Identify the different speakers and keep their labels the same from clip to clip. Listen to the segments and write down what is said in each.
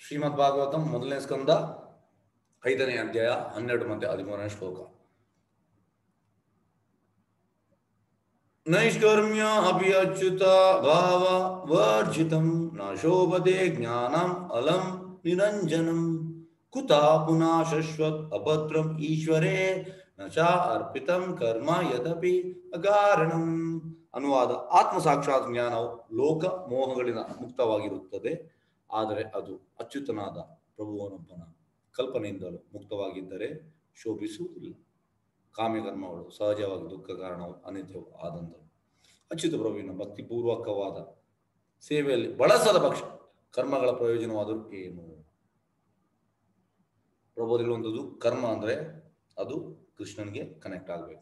Speaker 1: ಶ್ರೀಮದ್ ಭಾಗವತಂ ಮೊದಲನೇ ಸ್ಕಂದ ಐದನೇ ಅಧ್ಯಾಯ ಹನ್ನೆರಡು ಮತ್ತೆ ಹದಿಮೂರನೇ ಶ್ಲೋಕ ನೈಷ್ಕರ್ಮ್ಯ ಅಪಿ ಅಚ್ಯುತ ಭಾವ ವರ್ಜಿತಂ ನ ಶೋಭತೆ ಜ್ಞಾನಂ ಅಲಂ ನಿರಂಜನಂ ಕುತ ಪುನಃ ಶಶ್ವತ್ ಅಭದ್ರಂ ಈಶ್ವರೇ ನ ಚ ಅರ್ಪಿತಂ ಕರ್ಮ ಯದಪಿ ಅಕಾರಣಂ ಅನುವಾದ ಆತ್ಮ ಸಾಕ್ಷಾತ್ ಜ್ಞಾನವು ಲೋಕ ಮೋಹಗಳಿಂದ ಮುಕ್ತವಾಗಿರುತ್ತದೆ ಆದರೆ ಅದು ಅಚ್ಯುತನಾದ ಪ್ರಭುವನೊಬ್ಬನ ಕಲ್ಪನೆಯಿಂದಲೂ ಮುಕ್ತವಾಗಿದ್ದರೆ ಶೋಭಿಸುವುದಿಲ್ಲ ಕಾಮ್ಯಕರ್ಮಗಳು ಸಹಜವಾಗಿ ದುಃಖ ಕಾರಣವು ಅನಿತ್ಯವೂ ಆದಂಥವು ಅಚ್ಯುತ ಪ್ರಭುವಿನ ಭಕ್ತಿಪೂರ್ವಕವಾದ ಸೇವೆಯಲ್ಲಿ ಬಳಸದ ಪಕ್ಷ ಕರ್ಮಗಳ ಪ್ರಯೋಜನವಾದರೂ ಏನು ಪ್ರಭು ಹೇಳುವಂಥದ್ದು ಕರ್ಮ ಅಂದ್ರೆ ಅದು ಕೃಷ್ಣನಿಗೆ ಕನೆಕ್ಟ್ ಆಗಬೇಕು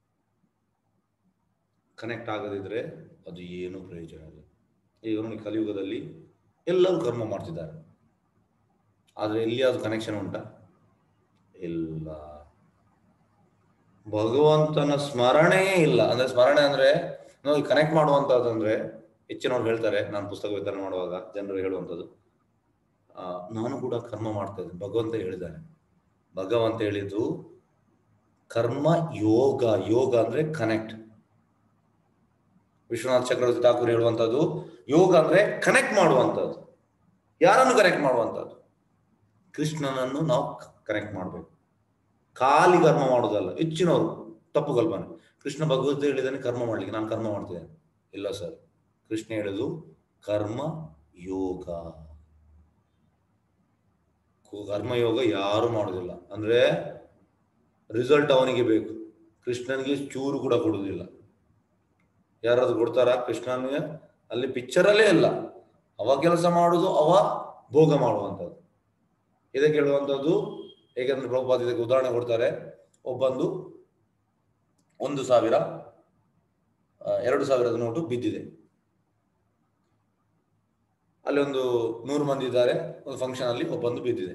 Speaker 1: ಕನೆಕ್ಟ್ ಆಗದಿದ್ರೆ ಅದು ಏನು ಪ್ರಯೋಜನ ಇಲ್ಲ ಈಗ ನೋಡಿ ಕಲಿಯುಗದಲ್ಲಿ ಎಲ್ಲರೂ ಕರ್ಮ ಮಾಡ್ತಿದ್ದಾರೆ ಆದರೆ ಎಲ್ಲಿಯಾದ್ರೂ ಕನೆಕ್ಷನ್ ಉಂಟಾ ಇಲ್ಲ ಭಗವಂತನ ಸ್ಮರಣೆಯೇ ಇಲ್ಲ ಅಂದ್ರೆ ಸ್ಮರಣೆ ಅಂದ್ರೆ ನೋಡಿ ಕನೆಕ್ಟ್ ಮಾಡುವಂತಹದ್ದಂದ್ರೆ ಹೆಚ್ಚಿನವ್ರು ಹೇಳ್ತಾರೆ ನಾನು ಪುಸ್ತಕ ವಿತರಣೆ ಮಾಡುವಾಗ ಜನರು ಹೇಳುವಂಥದ್ದು ಆ, ನಾನು ಕೂಡ ಕರ್ಮ ಮಾಡ್ತಾ ಇದ್ದೀನಿ ಭಗವಂತ ಹೇಳಿದ್ದಾನೆ ಭಗವಂತ ಹೇಳಿದ್ದು ಕರ್ಮ ಯೋಗ ಯೋಗ ಅಂದ್ರೆ ಕನೆಕ್ಟ್ ವಿಶ್ವನಾಥ್ ಚಕ್ರವರ್ತಿ ಠಾಕೂರ್ ಹೇಳುವಂಥದ್ದು ಯೋಗ ಅಂದ್ರೆ ಕನೆಕ್ಟ್ ಮಾಡುವಂಥದ್ದು ಯಾರನ್ನು ಕನೆಕ್ಟ್ ಮಾಡುವಂಥದ್ದು ಕೃಷ್ಣನನ್ನು ನಾವು ಕನೆಕ್ಟ್ ಮಾಡಬೇಕು ಖಾಲಿ ಕರ್ಮ ಮಾಡೋದಲ್ಲ ಹೆಚ್ಚಿನವರು ತಪ್ಪು ಕಲ್ಪನೆ ಕೃಷ್ಣ ಭಗವದ್ಗೀತೆ ಹೇಳಿದಾನೆ ಕರ್ಮ ಮಾಡ್ಲಿಕ್ಕೆ ನಾನು ಕರ್ಮ ಮಾಡ್ತಿದ್ದೇನೆ ಇಲ್ಲ ಸರ್ ಕೃಷ್ಣ ಹೇಳಿದು ಕರ್ಮ ಯೋಗ ಕು- ಕರ್ಮಯೋಗ ಯಾರು ಮಾಡೋದಿಲ್ಲ ಅಂದ್ರೆ ರಿಸಲ್ಟ್ ಅವನಿಗೆ ಬೇಕು ಕೃಷ್ಣನಿಗೆ ಚೂರು ಕೂಡ ಕೊಡುವುದಿಲ್ಲ ಯಾರಾದ್ರೂ ಕೊಡ್ತಾರಾ ಕೃಷ್ಣನಿಗೆ ಅಲ್ಲಿ ಪಿಕ್ಚರಲ್ಲೇ ಇಲ್ಲ ಅವ ಕೆಲಸ ಮಾಡುದು ಅವ ಭೋಗ ಮಾಡುವಂಥದ್ದು ಇದಕ್ಕೆ ಹೇಳುವಂಥದ್ದು ಹೇಗೆಂದ್ರೆ ಪ್ರಭುಪಾದ ಇದಕ್ಕೆ ಉದಾಹರಣೆ ಕೊಡ್ತಾರೆ ಒಬ್ಬಂದು ಒಂದು ಸಾವಿರ ಆ, ಎರಡು ಸಾವಿರದ ನೋಟು ಬಿದ್ದಿದೆ ಅಲ್ಲಿ ಒಂದು ನೂರು ಮಂದಿ ಇದ್ದಾರೆ ಒಂದು ಫಂಕ್ಷನ್ ಅಲ್ಲಿ ಒಬ್ಬಂದು ಬಿದ್ದಿದೆ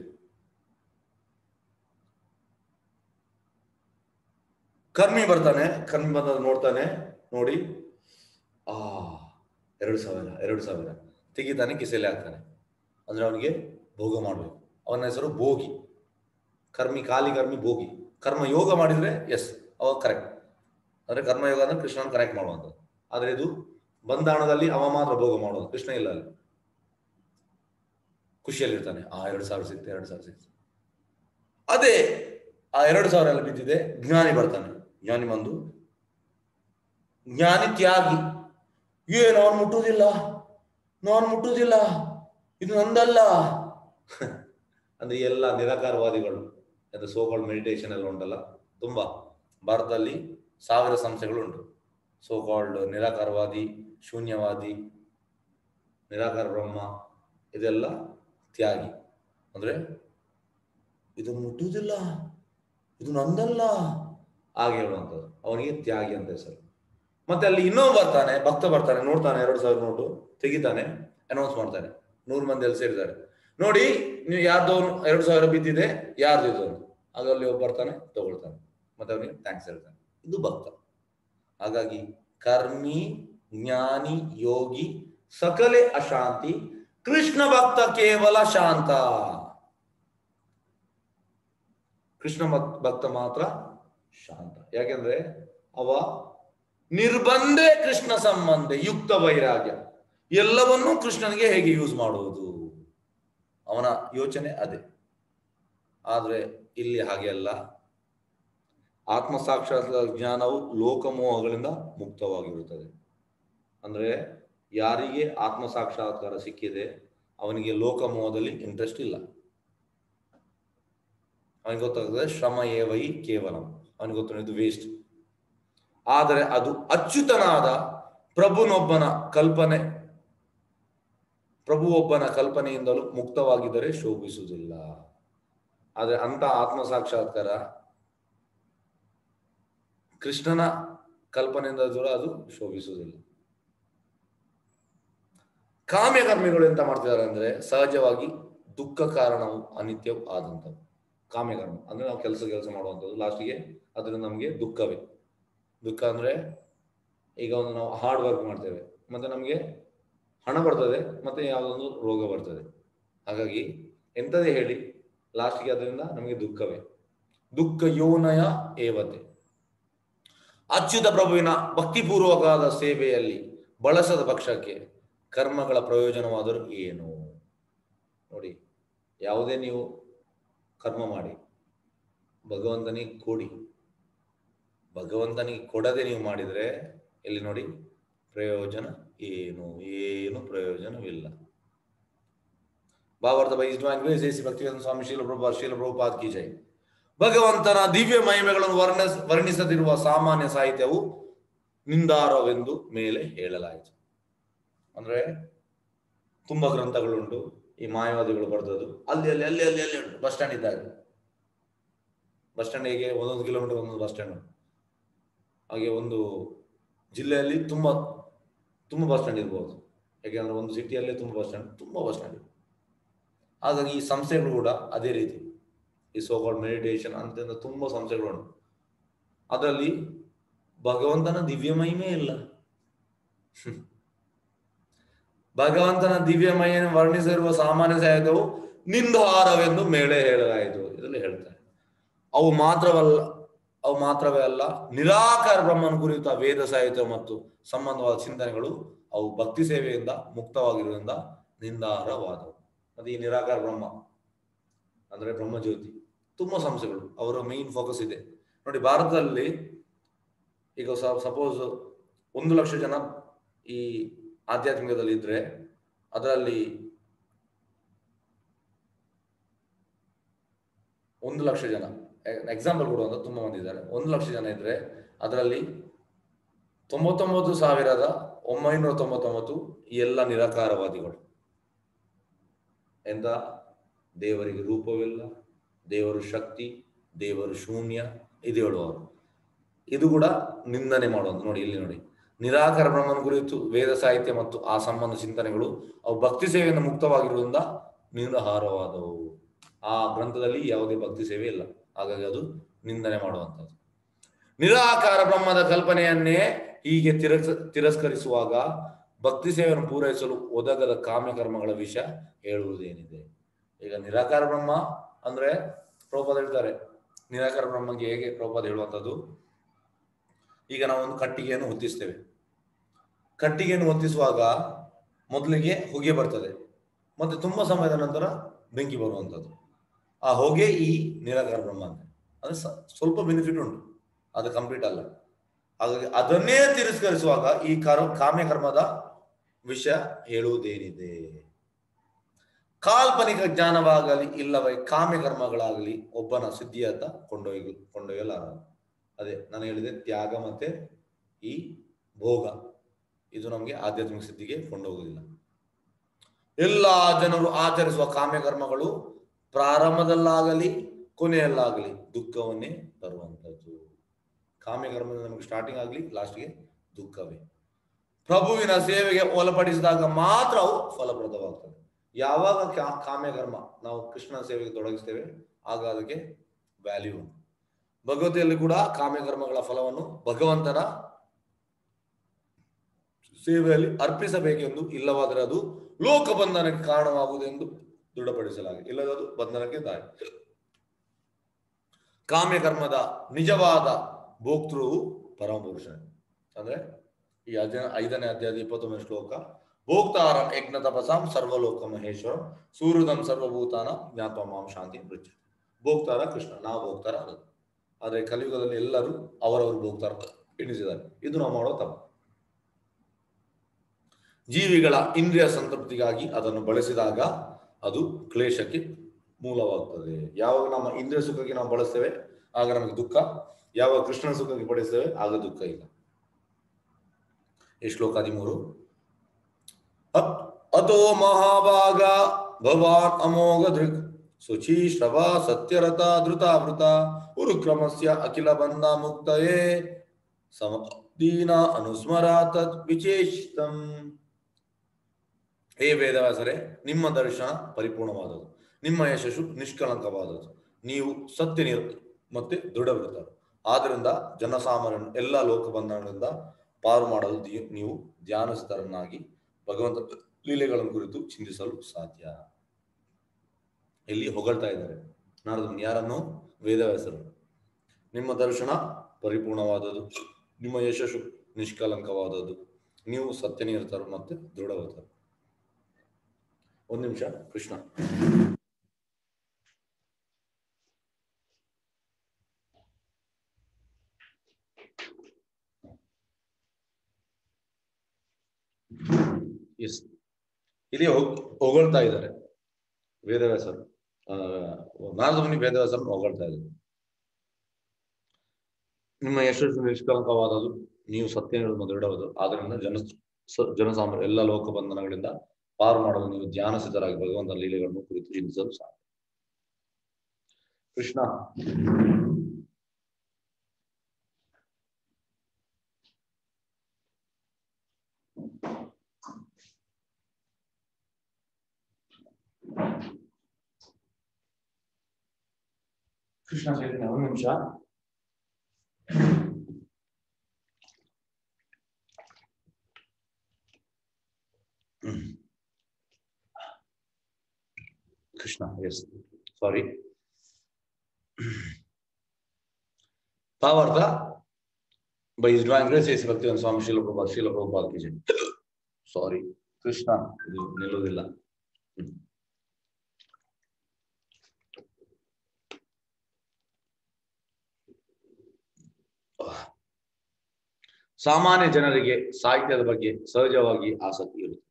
Speaker 1: ಕರ್ಮಿ ಬರ್ತಾನೆ ಕರ್ಮಿ ಬಂದ ನೋಡ್ತಾನೆ ನೋಡಿ ಆ ಎರಡು ಸಾವಿರ ಎರಡು ಸಾವಿರ ತೆಗಿತಾನೆ ಕಿಸೆಲೆ ಹಾಕ್ತಾನೆ ಅಂದ್ರೆ ಅವನಿಗೆ ಭೋಗ ಮಾಡಬೇಕು ಅವನ ಹೆಸರು ಭೋಗಿ ಕರ್ಮಿ ಖಾಲಿ ಕರ್ಮಿ ಭೋಗಿ ಕರ್ಮ ಯೋಗ ಮಾಡಿದ್ರೆ ಎಸ್ ಅವಾಗ ಕರೆಕ್ಟ್ ಅಂದ್ರೆ ಕರ್ಮಯೋಗ ಅಂದ್ರೆ ಕೃಷ್ಣನ ಕನೆಕ್ಟ್ ಮಾಡುವಂಥದ್ದು ಆದ್ರೆ ಇದು ಬಂಧಾಣದಲ್ಲಿ ಅವ ಮಾತ್ರ ಭೋಗ ಮಾಡೋದು ಕೃಷ್ಣ ಇಲ್ಲ ಅಲ್ಲಿ ಖುಷಿಯಲ್ಲಿರ್ತಾನೆ ಆ ಎರಡು ಸಾವಿರ ಸಿಕ್ತೆ ಎರಡು ಸಾವಿರ ಸಿಕ್ತು ಅದೇ ಆ ಎರಡು ಸಾವಿರ ಎಲ್ಲ ಬಿದ್ದಿದೆ ಜ್ಞಾನಿ ಬರ್ತಾನೆ ಜ್ಞಾನಿ ಬಂದು ಜ್ಞಾನಿ ತ್ಯಾಗಿ ಏನು ಅವನು ಮುಟ್ಟುವುದಿಲ್ಲ ನಾನು ಮುಟ್ಟುವುದಿಲ್ಲ ಇದು ನಂದಲ್ಲ ಅಂದ್ರೆ ಈ ಎಲ್ಲ ನಿರಾಕಾರವಾದಿಗಳು ಅದು ಸೋಕಾಲ್ಡ್ ಮೆಡಿಟೇಷನ್ ಎಲ್ಲ ಉಂಟಲ್ಲ ತುಂಬಾ ಭಾರತದಲ್ಲಿ ಸಾವಿರ ಸಂಸ್ಥೆಗಳು ಉಂಟು ಸೋಕಾಲ್ಡ್ ನಿರಾಕಾರವಾದಿ ಶೂನ್ಯವಾದಿ ನಿರಾಕಾರ ಬ್ರಹ್ಮ ಇದೆಲ್ಲ ತ್ಯಾಗಿ ಅಂದ್ರೆ ಇದು ಮುಟ್ಟುವುದಿಲ್ಲ ಇದು ನಂದಲ್ಲ ಹಾಗೆ ಹೇಳುವಂಥದ್ದು ಅವನಿಗೆ ತ್ಯಾಗಿ ಅಂತ ಹೆಸರು ಮತ್ತೆ ಅಲ್ಲಿ ಇನ್ನೊಬ್ಬ ಬರ್ತಾನೆ ಭಕ್ತ ಬರ್ತಾನೆ ನೋಡ್ತಾನೆ ಎರಡು ಸಾವಿರ ನೋಟು ತೆಗಿತಾನೆ ಅನೌನ್ಸ್ ಮಾಡ್ತಾನೆ ನೂರು ಮಂದಿ ಅಲ್ಲಿ ಸೇರಿದ್ದಾರೆ ನೋಡಿ ನೀವು ಯಾರ್ದೋ ಎರಡು ಸಾವಿರ ಬಿದ್ದಿದೆ ಯಾರ್ದು ಇದು ಅಂತ ಆಗ ಅಲ್ಲಿ ಒಬ್ಬ ಬರ್ತಾನೆ ತಗೊಳ್ತಾನೆ ಮತ್ತೆ ಅವನಿಗೆ ಥ್ಯಾಂಕ್ಸ್ ಹೇಳ್ತಾನೆ ಇದು ಭಕ್ತ ಹಾಗಾಗಿ ಕರ್ಮಿ ಜ್ಞಾನಿ ಯೋಗಿ ಸಕಲೆ ಅಶಾಂತಿ ಕೃಷ್ಣ ಭಕ್ತ ಕೇವಲ ಶಾಂತ ಕೃಷ್ಣ ಭಕ್- ಭಕ್ತ ಮಾತ್ರ ಶಾಂತ ಯಾಕೆಂದ್ರೆ ಅವ ನಿರ್ಬಂಧೆ ಕೃಷ್ಣ ಸಂಬಂಧ ಯುಕ್ತ ವೈರಾಗ್ಯ ಎಲ್ಲವನ್ನೂ ಕೃಷ್ಣನಿಗೆ ಹೇಗೆ ಯೂಸ್ ಮಾಡುವುದು ಅವನ ಯೋಚನೆ ಅದೇ ಆದ್ರೆ ಇಲ್ಲಿ ಹಾಗೆ ಅಲ್ಲ ಆತ್ಮ ಸಾಕ್ಷಾತ್ಕಾರ ಜ್ಞಾನವು ಲೋಕಮೋಹಗಳಿಂದ ಮುಕ್ತವಾಗಿರುತ್ತದೆ ಅಂದ್ರೆ ಯಾರಿಗೆ ಆತ್ಮ ಸಾಕ್ಷಾತ್ಕಾರ ಸಿಕ್ಕಿದೆ ಅವನಿಗೆ ಲೋಕಮೋಹದಲ್ಲಿ ಇಂಟ್ರೆಸ್ಟ್ ಇಲ್ಲ ಅವನಿಗೆ ಗೊತ್ತಾಗ್ತದೆ ಶ್ರಮ ಏವೈ ಕೇವಲ ಅವನಿಗೆ ಗೊತ್ತಾಗ ಇದು ವೇಸ್ಟ್ ಆದರೆ ಅದು ಅಚ್ಯುತನಾದ ಪ್ರಭುನೊಬ್ಬನ ಕಲ್ಪನೆ ಪ್ರಭು ಒಬ್ಬನ ಕಲ್ಪನೆಯಿಂದಲೂ ಮುಕ್ತವಾಗಿದ್ದರೆ ಶೋಭಿಸುವುದಿಲ್ಲ ಆದರೆ ಅಂತ ಆತ್ಮ ಸಾಕ್ಷಾತ್ಕಾರ ಕೃಷ್ಣನ ಕಲ್ಪನೆಯಿಂದ ದೂರ ಅದು ಶೋಭಿಸುವುದಿಲ್ಲ ಕಾಮ್ಯಕರ್ಮಿಗಳು ಎಂತ ಮಾಡ್ತಿದ್ದಾರೆ ಅಂದ್ರೆ ಸಹಜವಾಗಿ ದುಃಖ ಕಾರಣವು ಅನಿತ್ಯವೂ ಆದಂಥವು ಕಾಮ್ಯಕರ್ಮ ಅಂದ್ರೆ ನಾವು ಕೆಲಸ ಕೆಲಸ ಮಾಡುವಂಥದ್ದು ಲಾಸ್ಟಿಗೆ ಅದರಿಂದ ನಮಗೆ ದುಃಖವೇ ದುಃಖ ಅಂದ್ರೆ ಈಗ ಒಂದು ನಾವು ಹಾರ್ಡ್ ವರ್ಕ್ ಮಾಡ್ತೇವೆ ಮತ್ತೆ ನಮಗೆ ಹಣ ಬರ್ತದೆ ಮತ್ತೆ ಯಾವುದೊಂದು ರೋಗ ಬರ್ತದೆ ಹಾಗಾಗಿ ಎಂಥದೇ ಹೇಳಿ ಲಾಸ್ಟ್ಗೆ ಅದರಿಂದ ನಮಗೆ ದುಃಖವೇ ದುಃಖ ಯೋನಯ ಏವತೆ ಅಚ್ಯುತ ಪ್ರಭುವಿನ ಭಕ್ತಿಪೂರ್ವಕವಾದ ಸೇವೆಯಲ್ಲಿ ಬಳಸದ ಪಕ್ಷಕ್ಕೆ ಕರ್ಮಗಳ ಪ್ರಯೋಜನವಾದರೂ ಏನು ನೋಡಿ ಯಾವುದೇ ನೀವು ಕರ್ಮ ಮಾಡಿ ಭಗವಂತನಿಗೆ ಕೊಡಿ ಭಗವಂತನಿಗೆ ಕೊಡದೆ ನೀವು ಮಾಡಿದರೆ ಇಲ್ಲಿ ನೋಡಿ ಪ್ರಯೋಜನ ಏನು ಏನು ಪ್ರಯೋಜನವಿಲ್ಲ ಭಾವಾರ್ಥ ಬೈ ಇಸ್ಮಾನ್ ವೇಸಿ ಭಕ್ತಿವೇದಾಂತ ಸ್ವಾಮಿ ಶೀಲ ಪ್ರಭುಪಾದ್ ಶೀಲ ಪ್ರಭುಪಾದ್ ಕಿ ಜೈ ಭಗವಂತನ ದಿವ್ಯ ಮಹಿಮೆಗಳನ್ನು ವರ್ಣ ವರ್ಣಿಸದಿರುವ ಸಾಮಾನ್ಯ ಸಾಹಿತ್ಯವು ನಿಂದಾರವೆಂದು ಮೇಲೆ ಹೇಳಲಾಯಿತು ಅಂದ್ರೆ ತುಂಬಾ ಗ್ರಂಥಗಳುಂಟು ಈ ಮಾಯಾವಾದಿಗಳು ಬರೆದದ್ದು ಅಲ್ಲಿ ಅಲ್ಲಿ ಅಲ್ಲಿ ಅಲ್ಲಿ ಅಲ್ಲಿ ಉಂಟು ಬಸ್ ಸ್ಟ್ಯಾಂಡ್ ಇದ್ದಾಗ ಬಸ್ ಸ್ಟ್ಯಾಂಡ್ ಹೇಗೆ ಒಂದೊಂದು ಕಿಲೋಮೀಟರ್ ಒಂದೊಂದು ಬಸ್ ಸ್ಟ್ಯಾಂಡ್ ಉಂಟು ಹಾಗೆ ಒಂದು ಜಿಲ್ಲೆಯಲ್ಲಿ ತುಂಬಾ ತುಂಬಾ ಬಸ್ ಸ್ಟ್ಯಾಂಡ್ ಇರ್ಬೋದು ಯಾಕೆಂದ್ರೆ ಒಂದು ಸಿಟಿಯಲ್ಲಿ ತುಂಬಾ ಬಸ್ ಸ್ಟ್ಯಾಂಡ್ ತುಂಬಾ ಬಸ್ ಸ್ಟ್ಯಾಂಡ್ ಇದೆ ಹಾಗಾಗಿ ಈ ಸಂಸ್ಥೆಗಳು ಕೂಡ ಅದೇ ರೀತಿ ಈ ಸೋಕಾಲ್ಡ್ ಮೆಡಿಟೇಷನ್ ಅಂತ ತುಂಬಾ ಸಂಸ್ಥೆಗಳು ಉಂಟು ಅದರಲ್ಲಿ ಭಗವಂತನ ದಿವ್ಯ ಮಹಿಮೆ ಇಲ್ಲ ಹ್ಮ್. ಭಗವಂತನ ದಿವ್ಯ ಮಹಿಮೆಯನ್ನು ವರ್ಣಿಸಿರುವ ಸಾಮಾನ್ಯ ಸಾಹಿತ್ಯವು ನಿಂದಾರವೆಂದು ಮೇಲೆ ಹೇಳಲಾಯಿತು ಇದರಲ್ಲಿ ಹೇಳ್ತಾರೆ ಅವು ಮಾತ್ರವಲ್ಲ ಅವು ಮಾತ್ರವೇ ಅಲ್ಲ ನಿರಾಕಾರ ಬ್ರಹ್ಮನ ಕುರಿತ ವೇದ ಸಾಹಿತ್ಯ ಮತ್ತು ಸಂಬಂಧವಾದ ಚಿಂತನೆಗಳು ಅವು ಭಕ್ತಿ ಸೇವೆಯಿಂದ ಮುಕ್ತವಾಗಿರುವುದರಿಂದ ನಿಂದಾರವಾದವು ಮತ್ತೆ ಈ ನಿರಾಕಾರ ಬ್ರಹ್ಮ ಅಂದ್ರೆ ಬ್ರಹ್ಮಜ್ಯೋತಿ ತುಂಬಾ ಸಂಸ್ಥೆಗಳು ಅವರ ಮೇನ್ ಫೋಕಸ್ ಇದೆ ನೋಡಿ ಭಾರತದಲ್ಲಿ ಈಗ ಸಪೋಸ್ ಒಂದು ಲಕ್ಷ ಜನ ಈ ಆಧ್ಯಾತ್ಮಿಕದಲ್ಲಿ ಇದ್ರೆ ಅದರಲ್ಲಿ ಒಂದು ಲಕ್ಷ ಜನ ಎಕ್ಸಾಂಪಲ್ ಕೊಡುವಂತ ತುಂಬಾ ಮಂದಿ ಇದ್ದಾರೆ ಒಂದು ಲಕ್ಷ ಜನ ಇದ್ರೆ ಅದರಲ್ಲಿ ತೊಂಬತ್ತೊಂಬತ್ತು ಸಾವಿರದ ಒಂಬೈನೂರ ತೊಂಬತ್ತೊಂಬತ್ತು ಈ ಎಲ್ಲ ನಿರಾಕಾರವಾದಿಗಳು ಎಂದ ದೇವರಿಗೆ ರೂಪವಿಲ್ಲ ದೇವರು ಶಕ್ತಿ ದೇವರು ಶೂನ್ಯ ಇದು ಹೇಳುವವರು ಇದು ಕೂಡ ನಿಂದನೆ ಮಾಡುವಂತ ನೋಡಿ ಇಲ್ಲಿ ನೋಡಿ ನಿರಾಕಾರ ಬ್ರಹ್ಮನ ಕುರಿತು ವೇದ ಸಾಹಿತ್ಯ ಮತ್ತು ಆ ಸಂಬಂಧ ಚಿಂತನೆಗಳು ಅವು ಭಕ್ತಿ ಸೇವೆಯಿಂದ ಮುಕ್ತವಾಗಿರುವುದರಿಂದ ನಿರಾಹಾರವಾದವು ಆ ಗ್ರಂಥದಲ್ಲಿ ಯಾವುದೇ ಭಕ್ತಿ ಸೇವೆ ಇಲ್ಲ ಹಾಗಾಗಿ ಅದು ನಿಂದನೆ ಮಾಡುವಂಥದ್ದು ನಿರಾಕಾರ ಬ್ರಹ್ಮದ ಕಲ್ಪನೆಯನ್ನೇ ಹೀಗೆ ತಿರಸ್ ತಿರಸ್ಕರಿಸುವಾಗ ಭಕ್ತಿ ಸೇವೆಯನ್ನು ಪೂರೈಸಲು ಒದಗದ ಕಾಮ್ಯ ಕರ್ಮಗಳ ವಿಷಯ ಹೇಳುವುದೇನಿದೆ ಈಗ ನಿರಾಕಾರ ಬ್ರಹ್ಮ ಅಂದ್ರೆ ಪ್ರಭುಪಾದ ಹೇಳ್ತಾರೆ ನಿರಾಕಾರ ಬ್ರಹ್ಮಗೆ ಹೇಗೆ ಪ್ರಭುಪಾದ ಹೇಳುವಂಥದ್ದು ಈಗ ನಾವು ಒಂದು ಕಟ್ಟಿಗೆಯನ್ನು ಹೊತ್ತಿಸ್ತೇವೆ ಕಟ್ಟಿಗೆಯನ್ನು ಹೊತ್ತಿಸುವಾಗ ಮೊದಲಿಗೆ ಹೊಗೆ ಬರ್ತದೆ ಮತ್ತೆ ತುಂಬಾ ಸಮಯದ ನಂತರ ಬೆಂಕಿ ಬರುವಂಥದ್ದು ಆ ಹೊಗೆ ಈ ನಿರಾಕಾರ ಬ್ರಹ್ಮ ಅಂತ ಅಂದ್ರೆ ಸ- ಸ್ವಲ್ಪ ಬೆನಿಫಿಟ್ ಉಂಟು ಅದು ಕಂಪ್ಲೀಟ್ ಅಲ್ಲ ಹಾಗಾಗಿ ಅದನ್ನೇ ತಿರಸ್ಕರಿಸುವಾಗ ಈ ಕರ್ ಕಾಮ್ಯ ಕರ್ಮದ ವಿಷಯ ಹೇಳುವುದೇನಿದೆ ಕಾಲ್ಪನಿಕ ಜ್ಞಾನವಾಗಲಿ ಇಲ್ಲವೇ ಕಾಮ್ಯ ಕರ್ಮಗಳಾಗಲಿ ಒಬ್ಬನ ಸಿದ್ಧಿಯತ್ತ ಕೊಂಡೊಯ್ಯ ಕೊಂಡೊಯ್ಯಲಾರ ಅದೇ ನಾನು ಹೇಳಿದೆ ತ್ಯಾಗ ಮತ್ತೆ ಈ ಭೋಗ ಇದು ನಮಗೆ ಆಧ್ಯಾತ್ಮಿಕ ಸಿದ್ಧಿಗೆ ಕೊಂಡೋಗುವುದಿಲ್ಲ ಎಲ್ಲ ಜನರು ಆಚರಿಸುವ ಕಾಮ್ಯ ಕರ್ಮಗಳು ಪ್ರಾರಂಭದಲ್ಲಾಗಲಿ ಕೊನೆಯಲ್ಲಾಗಲಿ ದುಃಖವನ್ನೇ ತರುವಂಥದ್ದು ಕಾಮ್ಯ ಕರ್ಮದಿಂದ ನಮಗೆ ಸ್ಟಾರ್ಟಿಂಗ್ ಆಗಲಿ ಲಾಸ್ಟ್ಗೆ ದುಃಖವೇ ಪ್ರಭುವಿನ ಸೇವೆಗೆ ಒಳಪಡಿಸಿದಾಗ ಮಾತ್ರ ಅವು ಫಲಪ್ರದವಾಗ್ತದೆ ಯಾವಾಗ ಕಾ- ಕಾಮ್ಯ ಕರ್ಮ ನಾವು ಕೃಷ್ಣನ ಸೇವೆಗೆ ತೊಡಗಿಸ್ತೇವೆ ಆಗ ಅದಕ್ಕೆ ವ್ಯಾಲ್ಯೂ ಉಂಟು ಭಗವತಿಯಲ್ಲಿ ಕೂಡ ಕಾಮ್ಯ ಕರ್ಮಗಳ ಫಲವನ್ನು ಭಗವಂತನ ಸೇವೆಯಲ್ಲಿ ಅರ್ಪಿಸಬೇಕೆಂದು ಇಲ್ಲವಾದರೆ ಅದು ಲೋಕ ಬಂಧನಕ್ಕೆ ಕಾರಣವಾಗುವುದೆಂದು ದೃಢಪಡಿಸಲಾಗಿದೆ ಇಲ್ಲದ ಅದು ಬಂಧನಕ್ಕೆ ದಾರಿ ಕಾಮ್ಯ ಕರ್ಮದ ನಿಜವಾದ ಭೋಕ್ತೃವು ಪರಮಪುರುಷನೇ ಅಂದ್ರೆ ಈ ಅಧ್ಯ ಐದನೇ ಅಧ್ಯಾಯದ ಇಪ್ಪತ್ತೊಂದನೇ ಶ್ಲೋಕ ಭೋಕ್ತಾರಂ ಯಜ್ಞ ತಪಸಾಂ ಸರ್ವಲೋಕ ಮಹೇಶ್ವರಂ ಸೂರ್ಯದಂ ಸರ್ವಭೂತಾನ ಜ್ಞಾತ್ವ ಮಾಂ ಶಾಂತಿ ಮೃತ್ಯ ಭೋಕ್ತಾರ ಕೃಷ್ಣ ನಾವು ಭೋಕ್ತಾರ ಅದು ಆದ್ರೆ ಕಲಿಯುಗದಲ್ಲಿ ಎಲ್ಲರೂ ಅವರವರು ಭೋಕ್ತಾರ ಎಣಿಸಿದ್ದಾರೆ ಇದು ನಾವು ಮಾಡೋ ತಪ್ಪು ಜೀವಿಗಳ ಇಂದ್ರಿಯ ಸಂತೃಪ್ತಿಗಾಗಿ ಅದನ್ನು ಬಳಸಿದಾಗ ಅದು ಕ್ಲೇಶಕ್ಕೆ ಮೂಲವಾಗ್ತದೆ ಯಾವಾಗ ನಮ್ಮ ಇಂದ್ರಿಯ ಸುಖಕ್ಕೆ ನಾವು ಬಳಸ್ತೇವೆ ಆಗ ನಮಗೆ ದುಃಖ ಯಾವಾಗ ಕೃಷ್ಣನ ಸುಖಕ್ಕೆ ಬಳಸ್ತೇವೆ ಆಗ ದುಃಖ ಇಲ್ಲ ಈ ಶ್ಲೋಕ ಹದಿಮೂರು ಅತ್- ಅತೋ ಮಹಾಭಾಗ ಭವಾನ್ ಅಮೋಘ ದೃಕ್ ಶುಚಿ ಶ್ರವ ಸತ್ಯರಥ ಧೃತಾವೃತ ಉರುಕ್ರಮಸ್ಯ ಅಖಿಲ ಬಂಧ ಮುಕ್ತಯೇ ಸಮ ದೀನ ಅನುಸ್ಮರ ತತ್ ವಿಚೇಷಿತಂ ಹೇ ವೇದವ್ಯಾಸರೇ ನಿಮ್ಮ ದರ್ಶನ ಪರಿಪೂರ್ಣವಾದದ್ದು ನಿಮ್ಮ ಯಶಸ್ಸು ನಿಷ್ಕಳಂಕವಾದದ್ದು ನೀವು ಸತ್ಯ ನಿರ ಮತ್ತೆ ದೃಢವೃತ್ತರು ಆದ್ರಿಂದ ಜನಸಾಮಾನ್ಯನು ಎಲ್ಲ ಲೋಕ ಬಂಧನಗಳಿಂದ ಪಾರು ಮಾಡಲು ದಿ- ನೀವು ಧ್ಯಾನಸ್ಥರನ್ನಾಗಿ ಭಗವಂತ ಲೀಲೆಗಳನ್ನು ಕುರಿತು ಚಿಂತಿಸಲು ಸಾಧ್ಯ ಇಲ್ಲಿ ಹೊಗಳ್ತಾ ಇದ್ದಾರೆ ನಾರದ ಮುನಿ ಯಾರನ್ನು ವೇದವ್ಯಾಸರು ನಿಮ್ಮ ದರ್ಶನ ಪರಿಪೂರ್ಣವಾದದ್ದು ನಿಮ್ಮ ಯಶಸ್ಸು ನಿಷ್ಕಲಂಕವಾದದ್ದು ನೀವು ಸತ್ಯನಿರತರು ಮತ್ತೆ ದೃಢವತರು ಒಂದು ನಿಮಿಷ ಕೃಷ್ಣ ಎಸ್ ಇಲ್ಲಿ ಹೋಗ್- ಹೊಗಳ್ತಾ ಇದ್ದಾರೆ ವೇದವ್ಯಾಸರು ಆ, ನಾರದ ಮುನಿ ವೇದವ್ಯಾಸರನ್ನು ಹೊಗಳ್ತಾ ಇದ್ದಾರೆ ನಿಮ್ಮ ಯಶಸ್ಸು ನಿಷ್ಕಲಂಕವಾದದ್ದು ನೀವು ಸತ್ಯ ಹೇಳುವ ದೃಢವಾದ ಆದ್ದರಿಂದ ಜನ ಸ- ಜನಸಾಮಾನ್ಯ ಎಲ್ಲ ಲೋಕ ಬಂಧನಗಳಿಂದ ಪಾರು ಮಾಡಲು ನೀವು ಧ್ಯಾನ ಸಿದ್ಧರಾಗಿ ಭಗವಂತನ ಲೀಲೆಗಳನ್ನು ಕುರಿತು ಚಿಂತಿಸಲು ಸಾಧ್ಯ ಕೃಷ್ಣ ಕೃಷ್ಣ ಚೈತನ್ಯ ಒಂದು ನಿಮಿಷ ಹ್ಮ್. ಕೃಷ್ಣ ಎಸ್ ಸಾರಿ ಭಾವಾರ್ಥ ಬೈ ಇಸ್ ಡ್ರಾಯಿಂಗ್ ಗ್ರೇಸ್ ಎಸ್ ಭಕ್ತಿ ಸ್ವಾಮಿ ಶೀಲ ಪ್ರಭಾ ಶೀಲ ಪ್ರಭುಪಾದ ಕಿ ಸಾರಿ ಕೃಷ್ಣ ಇದು ನಿಲ್ಲುವುದಿಲ್ಲ ಹ್ಮ್. ಸಾಮಾನ್ಯ ಜನರಿಗೆ ಸಾಹಿತ್ಯದ ಬಗ್ಗೆ ಸಹಜವಾಗಿ ಆಸಕ್ತಿ ಇರುತ್ತೆ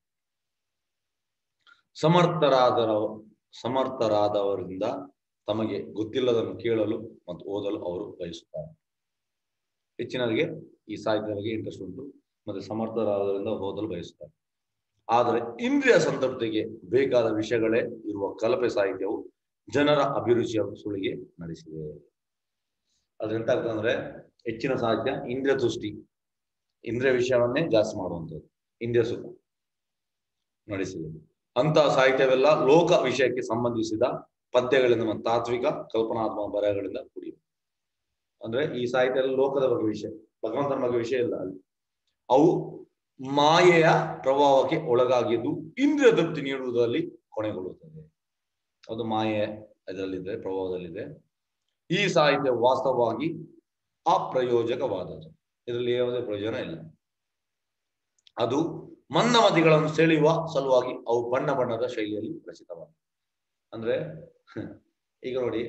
Speaker 1: ಸಮರ್ಥರಾದರ ಸಮರ್ಥರಾದವರಿಂದ ತಮಗೆ ಗೊತ್ತಿಲ್ಲದನ್ನು ಕೇಳಲು ಮತ್ತು ಓದಲು ಅವರು ಬಯಸುತ್ತಾರೆ ಹೆಚ್ಚಿನವರಿಗೆ ಈ ಸಾಹಿತ್ಯದ ಬಗ್ಗೆ ಇಂಟ್ರೆಸ್ಟ್ ಉಂಟು ಮತ್ತೆ ಸಮರ್ಥರಾದವರಿಂದ ಓದಲು ಬಯಸುತ್ತಾರೆ ಆದರೆ ಇಂದ್ರಿಯ ಸಂತೃಪ್ತಿಗೆ ಬೇಕಾದ ವಿಷಯಗಳೇ ಇರುವ ಕಲಪೆ ಸಾಹಿತ್ಯವು ಜನರ ಅಭಿರುಚಿಯ ಸುಳಿಗೆ ನಡೆಸಿದೆ ಅದ್ರೆಂತ ಆಗ್ತದೆ ಅಂದ್ರೆ ಹೆಚ್ಚಿನ ಸಾಹಿತ್ಯ ಇಂದ್ರಿಯ ತುಷ್ಟಿ ಇಂದ್ರಿಯ ವಿಷಯವನ್ನೇ ಜಾಸ್ತಿ ಮಾಡುವಂಥದ್ದು ಇಂದ್ರಿಯ ಸುಖ ನಡೆಸಿದೆ ಅಂತಹ ಸಾಹಿತ್ಯವೆಲ್ಲ ಲೋಕ ವಿಷಯಕ್ಕೆ ಸಂಬಂಧಿಸಿದ ಪದ್ಯಗಳಿಂದ ಮತ್ತು ತಾತ್ವಿಕ ಕಲ್ಪನಾತ್ಮಕ ಬರಹಗಳಿಂದ ಕೂಡಿವೆ ಅಂದ್ರೆ ಈ ಸಾಹಿತ್ಯ ಎಲ್ಲ ಲೋಕದ ಬಗ್ಗೆ ವಿಷಯ ಭಗವಂತನ ಬಗ್ಗೆ ವಿಷಯ ಇಲ್ಲ ಅಲ್ಲಿ ಅವು ಮಾಯೆಯ ಪ್ರಭಾವಕ್ಕೆ ಒಳಗಾಗಿದ್ದು ಇಂದ್ರಿಯ ತೃಪ್ತಿ ನೀಡುವುದರಲ್ಲಿ ಕೊನೆಗೊಳ್ಳುತ್ತದೆ ಅದು ಮಾಯೆ ಇದರಲ್ಲಿದೆ ಪ್ರಭಾವದಲ್ಲಿದೆ ಈ ಸಾಹಿತ್ಯ ವಾಸ್ತವವಾಗಿ ಅಪ್ರಯೋಜಕವಾದದ್ದು ಇದರಲ್ಲಿ ಯಾವುದೇ ಪ್ರಯೋಜನ ಇಲ್ಲ ಅದು ಮಂದಮತಿಗಳನ್ನು ಸೆಳೆಯುವ ಸಲುವಾಗಿ ಅವು ಬಣ್ಣ ಬಣ್ಣದ ಶೈಲಿಯಲ್ಲಿ ರಚಿತವಾದ ಅಂದ್ರೆ ಈಗ ನೋಡಿ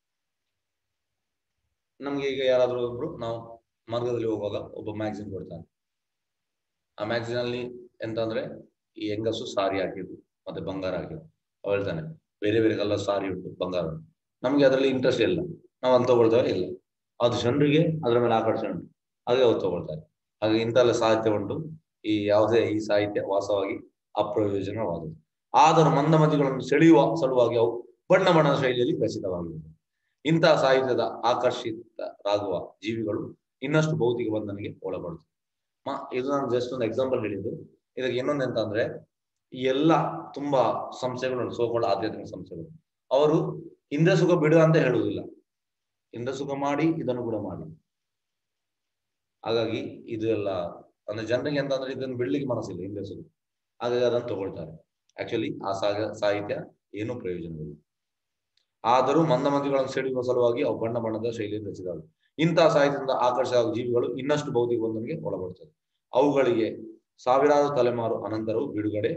Speaker 1: ನಮ್ಗೆ ಈಗ ಯಾರಾದ್ರೂ ಒಬ್ರು ನಾವು ಮಾರ್ಗದಲ್ಲಿ ಹೋಗುವಾಗ ಒಬ್ಬ ಮ್ಯಾಗ್ಝಿನ್ ಕೊಡ್ತಾನೆ ಆ ಮ್ಯಾಗ್ಝಿನ್ ಅಲ್ಲಿ ಎಂತ ಅಂದ್ರೆ ಈ ಹೆಂಗಸು ಸಾರಿ ಹಾಕಿದ್ದು ಮತ್ತೆ ಬಂಗಾರ ಹಾಕಿದ್ದು ಅವ್ ಹೇಳ್ತಾನೆ ಬೇರೆ ಬೇರೆ ಕಲರ್ ಸಾರಿ ಉಂಟು ಬಂಗಾರ ಉಂಟು ನಮ್ಗೆ ಅದರಲ್ಲಿ ಇಂಟ್ರೆಸ್ಟ್ ಇಲ್ಲ ನಾವು ಅಂತ ತಗೊಳ್ತೇವೆ ಇಲ್ಲ ಅದು ಜನರಿಗೆ ಅದರ ಮೇಲೆ ಆಕರ್ಷಣೆ ಉಂಟು ಹಾಗೆ ಅವ್ರು ತಗೊಳ್ತಾರೆ ಹಾಗೆ ಇಂತೆಲ್ಲ ಸಾಹಿತ್ಯ ಉಂಟು ಈ ಯಾವುದೇ ಈ ಸಾಹಿತ್ಯ ವಾಸವಾಗಿ ಅಪ್ರಯೋಜನವಾದದ್ದು ಆದರೂ ಮಂದಮತಿಗಳನ್ನು ಸೆಳೆಯುವ ಸಲುವಾಗಿ ಅವು ಬಣ್ಣ ಬಣ್ಣದ ಶೈಲಿಯಲ್ಲಿ ರಚಿತವಾಗಿವೆ ಇಂತಹ ಸಾಹಿತ್ಯದ ಆಕರ್ಷಿತರಾಗುವ ಜೀವಿಗಳು ಇನ್ನಷ್ಟು ಭೌತಿಕ ಬಂಧನಿಗೆ ಒಳಪಡುತ್ತವೆ ಮ ಇದು ನಾನು ಜಸ್ಟ್ ಒಂದು ಎಕ್ಸಾಂಪಲ್ ಹೇಳಿದ್ದು ಇದಕ್ಕೆ ಇನ್ನೊಂದು ಎಂತ ಅಂದ್ರೆ ಈ ಎಲ್ಲ ತುಂಬಾ ಸಂಸ್ಥೆಗಳು ಸೋಕೊಂಡು ಆಧ್ಯಾತ್ಮಿಕ ಸಂಸ್ಥೆಗಳು ಅವರು ಇಂದ್ರ ಸುಖ ಬಿಡು ಅಂತ ಹೇಳುವುದಿಲ್ಲ ಇಂದ್ರ ಸುಖ ಮಾಡಿ ಇದನ್ನು ಕೂಡ ಮಾಡಿ ಹಾಗಾಗಿ ಇದು ಎಲ್ಲ ಅಂದ್ರೆ ಜನರಿಗೆ ಎಂತ ಅಂದ್ರೆ ಇದನ್ನು ಬಿಡ್ಲಿಕ್ಕೆ ಮನಸ್ಸಿಲ್ಲ ಇಂದ್ರ ಸುಖ ಹಾಗಾಗಿ ಅದನ್ನು ತಗೊಳ್ತಾರೆ ಆಕ್ಚುಲಿ ಆ ಸಾಗ ಸಾಹಿತ್ಯ ಏನೂ ಪ್ರಯೋಜನವಿಲ್ಲ ಆದರೂ ಮಂದಮತಿಗಳನ್ನು ಸೆಳೆಯುವ ಸಲುವಾಗಿ ಅವು ಬಣ್ಣ ಬಣ್ಣದ ಶೈಲಿಯನ್ನು ರಚಿಸಿದವು ಇಂತಹ ಸಾಹಿತ್ಯದಿಂದ ಆಕರ್ಷಕ ಜೀವಿಗಳು ಇನ್ನಷ್ಟು ಭೌತಿಕ ಬಂಧನಿಗೆ ಒಳಪಡುತ್ತವೆ ಅವುಗಳಿಗೆ ಸಾವಿರಾರು ತಲೆಮಾರು ಅನಂತರವೂ ಬಿಡುಗಡೆ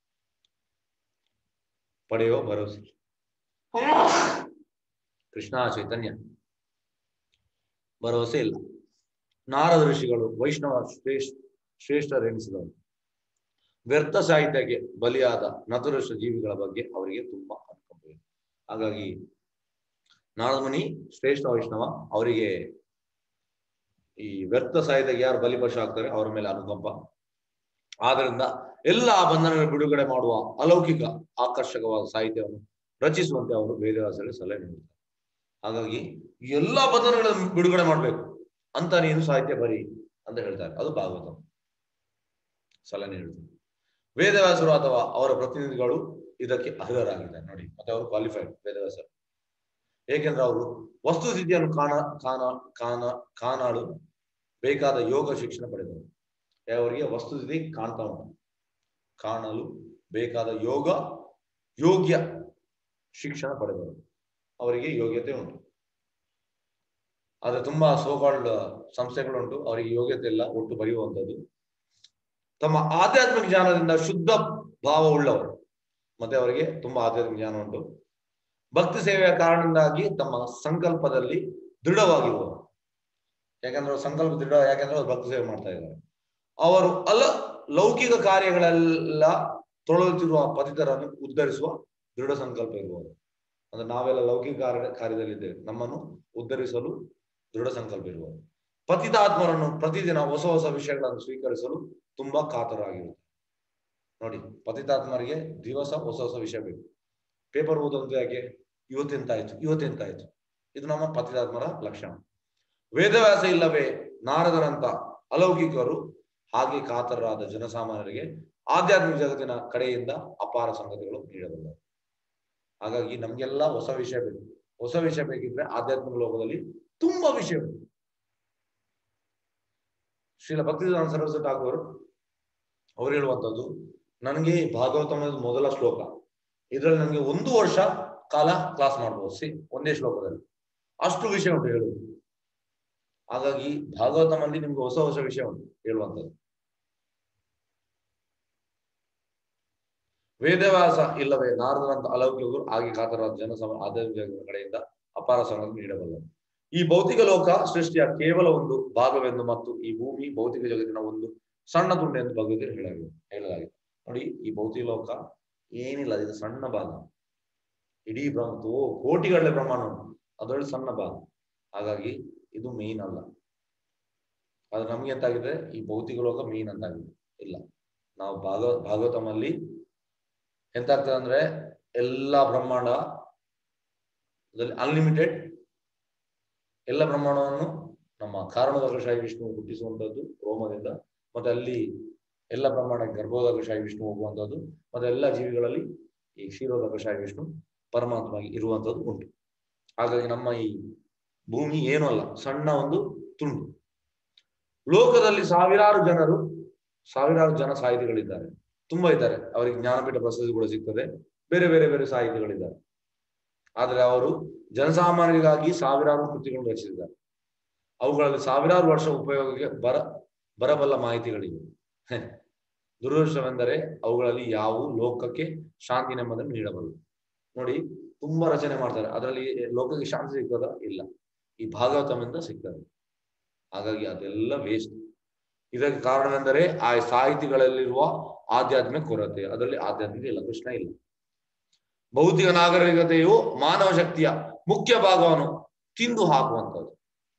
Speaker 1: ಪಡೆಯುವ ಭರವಸೆ ಕೃಷ್ಣ ಚೈತನ್ಯ ಭರವಸೆ ಇಲ್ಲ ನಾರದ ಋಷಿಗಳು ವೈಷ್ಣವ ಶ್ರೇಷ್ಠ ಶ್ರೇಷ್ಠರೆನಿಸಿದವರು ವ್ಯರ್ಥ ಸಾಹಿತ್ಯಕ್ಕೆ ಬಲಿಯಾದ ನತುರಷ್ಟ ಜೀವಿಗಳ ಬಗ್ಗೆ ಅವರಿಗೆ ತುಂಬಾ ಅನುಕಂಪ ಇದೆ ಹಾಗಾಗಿ ನಾರದ ಮುನಿ ಶ್ರೇಷ್ಠ ವೈಷ್ಣವ ಅವರಿಗೆ ಈ ವ್ಯರ್ಥ ಸಾಹಿತ್ಯಕ್ಕೆ ಯಾರು ಬಲಿಪಶು ಆಗ್ತಾರೆ ಅವರ ಮೇಲೆ ಅನುಕಂಪ ಆದ್ರಿಂದ ಎಲ್ಲ ಬಂಧನಗಳ ಬಿಡುಗಡೆ ಮಾಡುವ ಅಲೌಕಿಕ ಆಕರ್ಷಕವಾದ ಸಾಹಿತ್ಯವನ್ನು ರಚಿಸುವಂತೆ ಅವರು ವೇದವ್ಯಾಸರಿಗೆ ಸಲಹೆ ನೀಡುತ್ತಾರೆ ಹಾಗಾಗಿ ಎಲ್ಲಾ ಬಂಧನಗಳನ್ನು ಬಿಡುಗಡೆ ಮಾಡ್ಬೇಕು ಅಂತ ನೀನು ಸಾಹಿತ್ಯ ಬರಿ ಅಂತ ಹೇಳ್ತಾರೆ ಅದು ಭಾಗವತ ಸಲಹೆ ನೀಡುತ್ತದೆ ವೇದವ್ಯಾಸರು ಅಥವಾ ಅವರ ಪ್ರತಿನಿಧಿಗಳು ಇದಕ್ಕೆ ಅರ್ಹರಾಗಿದ್ದಾರೆ ನೋಡಿ ಮತ್ತೆ ಅವರು ಕ್ವಾಲಿಫೈಡ್ ವೇದವ್ಯಾಸರು ಏಕೆಂದ್ರೆ ಅವರು ವಸ್ತುಸ್ಥಿತಿಯನ್ನು ಕಾಣ ಕಾಣ ಕಾಣ ಕಾಣಲು ಬೇಕಾದ ಯೋಗ ಶಿಕ್ಷಣ ಪಡೆದವರು ಅವರಿಗೆ ವಸ್ತುಸ್ಥಿತಿ ಕಾಣ್ತಾ ಉಂಟು ಕಾಣಲು ಬೇಕಾದ ಯೋಗ ಯೋಗ್ಯ ಶಿಕ್ಷಣ ಪಡೆದವರು ಅವರಿಗೆ ಯೋಗ್ಯತೆ ಉಂಟು ಆದ್ರೆ ತುಂಬಾ ಸೋಕಾಲ್ಡ್ ಸಂಸ್ಥೆಗಳುಂಟು ಅವರಿಗೆ ಯೋಗ್ಯತೆ ಇಲ್ಲ ಒಟ್ಟು ಬರೆಯುವಂಥದ್ದು ತಮ್ಮ ಆಧ್ಯಾತ್ಮಿಕ ಜ್ಞಾನದಿಂದ ಶುದ್ಧ ಭಾವ ಉಳ್ಳವರು ಮತ್ತೆ ಅವರಿಗೆ ತುಂಬಾ ಆಧ್ಯಾತ್ಮಿಕ ಜ್ಞಾನ ಉಂಟು ಭಕ್ತಿ ಸೇವೆಯ ಕಾರಣದಿಂದಾಗಿ ತಮ್ಮ ಸಂಕಲ್ಪದಲ್ಲಿ ದೃಢವಾಗಿರುವರು ಯಾಕಂದ್ರೆ ಅವ್ರ ಸಂಕಲ್ಪ ದೃಢ ಯಾಕಂದ್ರೆ ಅವ್ರು ಭಕ್ತಿ ಸೇವೆ ಮಾಡ್ತಾ ಇದ್ದಾರೆ ಅವರು ಅಲ್ಲ ಲೌಕಿಕ ಕಾರ್ಯಗಳೆಲ್ಲ ತೊಳಲುತ್ತಿರುವ ಪತಿತರನ್ನು ಉದ್ಧರಿಸುವ ದೃಢ ಸಂಕಲ್ಪ ಇರುವರು ಅಂದ್ರೆ ನಾವೆಲ್ಲ ಲೌಕಿಕ ಕಾರ್ಯ ಕಾರ್ಯದಲ್ಲಿದ್ದೇವೆ ನಮ್ಮನ್ನು ಉದ್ಧರಿಸಲು ದೃಢ ಸಂಕಲ್ಪ ಇರುವರು ಪತಿತಾತ್ಮರನ್ನು ಪ್ರತಿದಿನ ಹೊಸ ಹೊಸ ವಿಷಯಗಳನ್ನು ಸ್ವೀಕರಿಸಲು ತುಂಬಾ ಕಾತರಾಗಿರುತ್ತೆ ನೋಡಿ ಪತಿತಾತ್ಮರಿಗೆ ದಿವಸ ಹೊಸ ಹೊಸ ವಿಷಯ ಬೇಕು ಪೇಪರ್ ಓದೋದು ಯಾಕೆ ಇವತ್ತೆಂತಾಯ್ತು ಇವತ್ತೆಂತಾಯ್ತು ಇದು ನಮ್ಮ ಪತಿತಾತ್ಮರ ಲಕ್ಷಣ ವೇದವ್ಯಾಸ ಇಲ್ಲವೇ ನಾರದರಂತ ಅಲೌಕಿಕರು ಹಾಗೆ ಕಾತರರಾದ ಜನಸಾಮಾನ್ಯರಿಗೆ ಆಧ್ಯಾತ್ಮಿಕ ಜಗತ್ತಿನ ಕಡೆಯಿಂದ ಅಪಾರ ಸಂಗತಿಗಳು ನೀಡಬಲ್ಲರು ಹಾಗಾಗಿ ನಮ್ಗೆಲ್ಲ ಹೊಸ ವಿಷಯ ಬೇಕು ಹೊಸ ವಿಷಯ ಬೇಕಿದ್ರೆ ಆಧ್ಯಾತ್ಮಿಕ ಲೋಕದಲ್ಲಿ ತುಂಬಾ ವಿಷಯ ಬೇಕು ಶ್ರೀಲ ಭಕ್ತಿದಾನ ಸರಸ್ವತಿ ಠಾಕೂರ್ ಅವ್ರು ಹೇಳುವಂತದ್ದು ನನಗೆ ಭಾಗವತಮದ ಮೊದಲ ಶ್ಲೋಕ ಇದರಲ್ಲಿ ನನಗೆ ಒಂದು ವರ್ಷ ಕಾಲ ಕ್ಲಾಸ್ ಮಾಡ್ಬೋದು ಸಿ ಒಂದೇ ಶ್ಲೋಕದಲ್ಲಿ ಅಷ್ಟು ವಿಷಯ ಉಂಟು ಹೇಳುವುದು ಹಾಗಾಗಿ ಭಾಗವತಮಲ್ಲಿ ನಿಮ್ಗೆ ಹೊಸ ಹೊಸ ವಿಷಯ ಉಂಟು ಹೇಳುವಂಥದ್ದು ವೇದವ್ಯಾಸ ಇಲ್ಲವೇ ನಾರದರಂತ ಅಲೌಕಿಕರು ಹಾಗೆ ಕಾತರಾದ ಜನಸಮ ಆಧ್ಯಾತ್ಮಿಕ ಕಡೆಯಿಂದ ಅಪಾರ ಸಂಗತಿ ನೀಡಬಲ್ಲರು ಈ ಭೌತಿಕ ಲೋಕ ಸೃಷ್ಟಿಯ ಕೇವಲ ಒಂದು ಭಾಗವೆಂದು ಮತ್ತು ಈ ಭೂಮಿ ಭೌತಿಕ ಜಗತ್ತಿನ ಒಂದು ಸಣ್ಣ ತುಂಡು ಎಂದು ಭಗವದ್ಗೀತೆ ಹೇಳಲಾಗಿದೆ ಹೇಳಲಾಗಿದೆ ನೋಡಿ ಈ ಭೌತಿಕ ಲೋಕ ಏನಿಲ್ಲ ಇದು ಸಣ್ಣ ಭಾಗ ಇಡೀ ಬ್ರಹ್ಮ ತೋ- ಕೋಟಿಗಟ್ಟಲೆ ಪ್ರಮಾಣ ಉಂಟು ಅದರಲ್ಲಿ ಸಣ್ಣ ಭಾಗ ಹಾಗಾಗಿ ಇದು ಮೇನ್ ಅಲ್ಲ ಆದ್ರೆ ನಮ್ಗೆ ಎಂತಾಗಿದೆ ಈ ಭೌತಿಕ ಲೋಕ ಮೇನ್ ಅಂತಾಗಿದೆ ಇಲ್ಲ ನಾವು ಭಾಗ ಭಾಗವತಮಲ್ಲಿ ಎಂತಾಗ್ತದೆ ಅಂದ್ರೆ ಎಲ್ಲಾ ಬ್ರಹ್ಮಾಂಡ ಅನ್ಲಿಮಿಟೆಡ್ ಎಲ್ಲ ಬ್ರಹ್ಮಾಂಡವನ್ನು ನಮ್ಮ ಕಾರಣದರ್ಶಾಯಿ ವಿಷ್ಣು ಹುಟ್ಟಿಸುವಂತದ್ದು ರೋಮದಿಂದ ಮತ್ತೆ ಅಲ್ಲಿ ಎಲ್ಲ ಬ್ರಹ್ಮಾಂಡ ಗರ್ಭೋದಕಶಾಹಿ ವಿಷ್ಣು ಹೋಗುವಂತದ್ದು ಮತ್ತೆ ಎಲ್ಲ ಜೀವಿಗಳಲ್ಲಿ ಈ ಕ್ಷೀರೋದಕಶಾಹಿ ವಿಷ್ಣು ಪರಮಾತ್ಮ ಇರುವಂತದ್ದು ಉಂಟು ಹಾಗಾಗಿ ನಮ್ಮ ಈ ಭೂಮಿ ಏನೂ ಅಲ್ಲ ಸಣ್ಣ ಒಂದು ತುಂಡು ಲೋಕದಲ್ಲಿ ಸಾವಿರಾರು ಜನರು ಸಾವಿರಾರು ಜನ ಸಾಹಿತಿಗಳಿದ್ದಾರೆ ತುಂಬಾ ಇದ್ದಾರೆ ಅವರಿಗೆ ಜ್ಞಾನಪೀಠ ಪ್ರಶಸ್ತಿ ಕೂಡ ಸಿಗ್ತದೆ ಬೇರೆ ಬೇರೆ ಬೇರೆ ಸಾಹಿತಿಗಳಿದ್ದಾರೆ ಆದ್ರೆ ಅವರು ಜನಸಾಮಾನ್ಯರಿಗಾಗಿ ಸಾವಿರಾರು ಕೃತಿಗಳನ್ನು ರಚಿಸಿದ್ದಾರೆ ಅವುಗಳಲ್ಲಿ ಸಾವಿರಾರು ವರ್ಷ ಉಪಯೋಗಕ್ಕೆ ಬರ ಬರಬಲ್ಲ ಮಾಹಿತಿಗಳಿವೆ ದುರದೃಷ್ಟವೆಂದರೆ ಅವುಗಳಲ್ಲಿ ಯಾವುವು ಲೋಕಕ್ಕೆ ಶಾಂತಿ ನೆಮ್ಮದಿಯನ್ನು ನೀಡಬಲ್ಲವು ನೋಡಿ ತುಂಬಾ ರಚನೆ ಮಾಡ್ತಾರೆ ಅದರಲ್ಲಿ ಲೋಕಕ್ಕೆ ಶಾಂತಿ ಸಿಗ್ತದ ಇಲ್ಲ ಈ ಭಾಗವತಮಿಂದ ಸಿಗ್ತದೆ ಹಾಗಾಗಿ ಅದೆಲ್ಲ ವೇಸ್ಟ್ ಇದಕ್ಕೆ ಕಾರಣವೆಂದರೆ ಆ ಸಾಹಿತಿಗಳಲ್ಲಿರುವ ಆಧ್ಯಾತ್ಮಿಕ ಕೊರತೆ ಅದರಲ್ಲಿ ಆಧ್ಯಾತ್ಮಿಕ ಇಲ್ಲ ಕೃಷ್ಣ ಇಲ್ಲ ಭೌತಿಕ ನಾಗರಿಕತೆಯು ಮಾನವ ಶಕ್ತಿಯ ಮುಖ್ಯ ಭಾಗವನ್ನು ತಿಂದು ಹಾಕುವಂಥದ್ದು